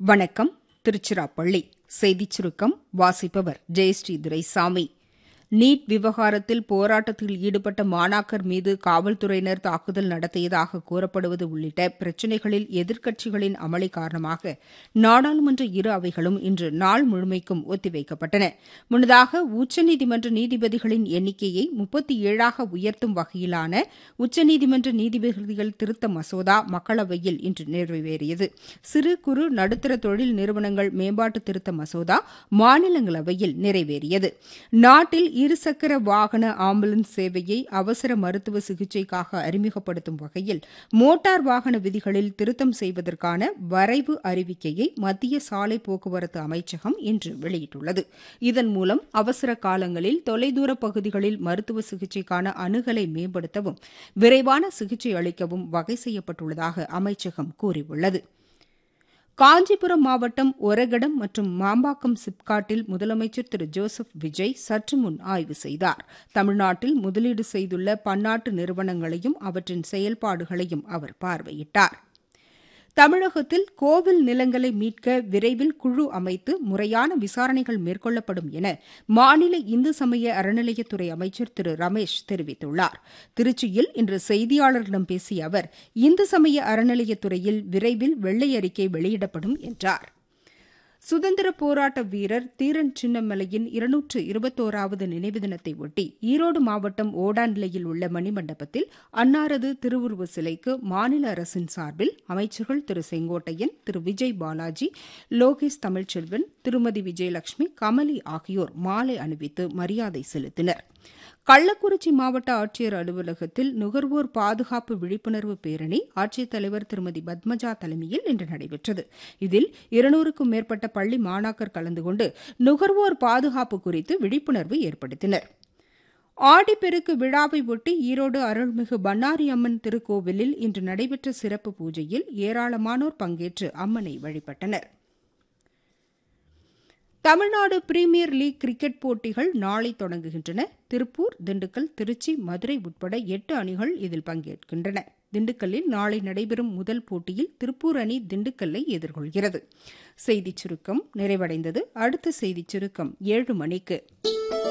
வணக்கம் திருச்சிராப்பள்ளி செய்திச் சுருக்கம் வாசிப்பவர் ஜெயஸ்ரீ துரைசாமி நீட் விவகாரத்தில் போராட்டத்தில் ஈடுபட்ட மாணாக்கர் மீது காவல்துறையினர் தாக்குதல் நடத்தியதாக கூறப்படுவது உள்ளிட்ட பிரச்சினைகளில் எதிர்க்கட்சிகளின் அமளி காரணமாக நாடாளுமன்ற இரு அவைகளும் இன்று நாள் முழுமைக்கும் ஒத்திவைக்கப்பட்டன முன்னதாக உச்சநீதிமன்ற நீதிபதிகளின் எண்ணிக்கையை முப்பத்தி ஏழாக உயர்த்தும் வகையிலான உச்சநீதிமன்ற நீதிபதிகள் திருத்த மசோதா மக்களவையில் இன்று நிறைவேறியது சிறு குறு நடுத்தர தொழில் நிறுவனங்கள் மேம்பாட்டு திருத்த மசோதா மாநிலங்களவையில் நிறைவேறியது நாட்டில் இருசக்கர வாகன ஆம்புலன்ஸ் சேவையை அவசர மருத்துவ சிகிச்சைக்காக அறிமுகப்படுத்தும் வகையில் மோட்டார் வாகன விதிகளில் திருத்தம் செய்வதற்கான வரைவு அறிவிக்கையை மத்திய சாலை போக்குவரத்து அமைச்சகம் இன்று வெளியிட்டுள்ளது இதன் மூலம் அவசர காலங்களில் தொலைதூர பகுதிகளில் மருத்துவ சிகிச்சைக்கான அணுகலை மேம்படுத்தவும் விரைவான சிகிச்சை அளிக்கவும் வகை செய்யப்பட்டுள்ளதாக அமைச்சகம் கூறியுள்ளது காஞ்சிபுரம் மாவட்டம் ஒரகடம் மற்றும் மாம்பாக்கம் சிப்காட்டில் முதலமைச்சர் திரு ஜோசப் விஜய் சற்று முன் ஆய்வு செய்தார் தமிழ்நாட்டில் முதலீடு செய்துள்ள பன்னாட்டு நிறுவனங்களையும் அவற்றின் செயல்பாடுகளையும் அவர் பார்வையிட்டார் தமிழகத்தில் கோவில் நிலங்களை மீட்க விரைவில் குழு அமைத்து முறையான விசாரணைகள் மேற்கொள்ளப்படும் என மாநில இந்து சமய அறநிலையத்துறை அமைச்சர் திரு ரமேஷ் தெரிவித்துள்ளார் திருச்சியில் இன்று செய்தியாளர்களிடம் பேசிய அவர் இந்து சமய அறநிலையத்துறையில் விரைவில் வெள்ளை அறிக்கை வெளியிடப்படும் என்றார் சுதந்திர போராட்ட வீரர் தீரன் சின்னமலையின் இருநூற்று இருபத்தோராவது நினைவு தினத்தை ஒட்டி ஈரோடு மாவட்டம் ஓடாநிலையில் உள்ள மணிமண்டபத்தில் அன்னாரது திருவுருவ சிலைக்கு மாநில அரசின் சார்பில் அமைச்சர்கள் திரு செங்கோட்டையன் திரு விஜய் பாலாஜி லோகேஷ் தமிழ்ச்செல்வன் திருமதி விஜயலட்சுமி கமலி ஆகியோர் மாலை அணிவித்து மரியாதை செலுத்தினர் கள்ளக்குறிச்சி மாவட்ட ஆட்சியர் அலுவலகத்தில் நுகர்வோர் பாதுகாப்பு விழிப்புணர்வு பேரணி ஆட்சித்தலைவர் திருமதி பத்மஜா தலைமையில் இன்று நடைபெற்றது இதில் இருநூறுக்கும் மேற்பட்ட பள்ளி மாணாக்கர் கலந்து கொண்டு நுகர்வோர் பாதுகாப்பு குறித்து விழிப்புணர்வு ஏற்படுத்தினர் ஆடிப்பெருக்கு விழாவை ஒட்டி ஈரோடு அருள்மிகு பன்னாரி அம்மன் திருக்கோவிலில் இன்று நடைபெற்ற சிறப்பு பூஜையில் ஏராளமானோர் பங்கேற்று அம்மனை வழிபட்டனர் தமிழ்நாடு பிரீமியர் லீக் கிரிக்கெட் போட்டிகள் நாளை தொடங்குகின்றன திருப்பூர் திண்டுக்கல் திருச்சி மதுரை உட்பட எட்டு அணிகள் இதில் பங்கேற்கின்றன திண்டுக்கல்லில் நாளை நடைபெறும் முதல் போட்டியில் திருப்பூர் அணி திண்டுக்கல்லை எதிர்கொள்கிறது செய்திச் சுருக்கம் நிறைவடைந்தது அடுத்த செய்திச் சுருக்கம் ஏழு மணிக்கு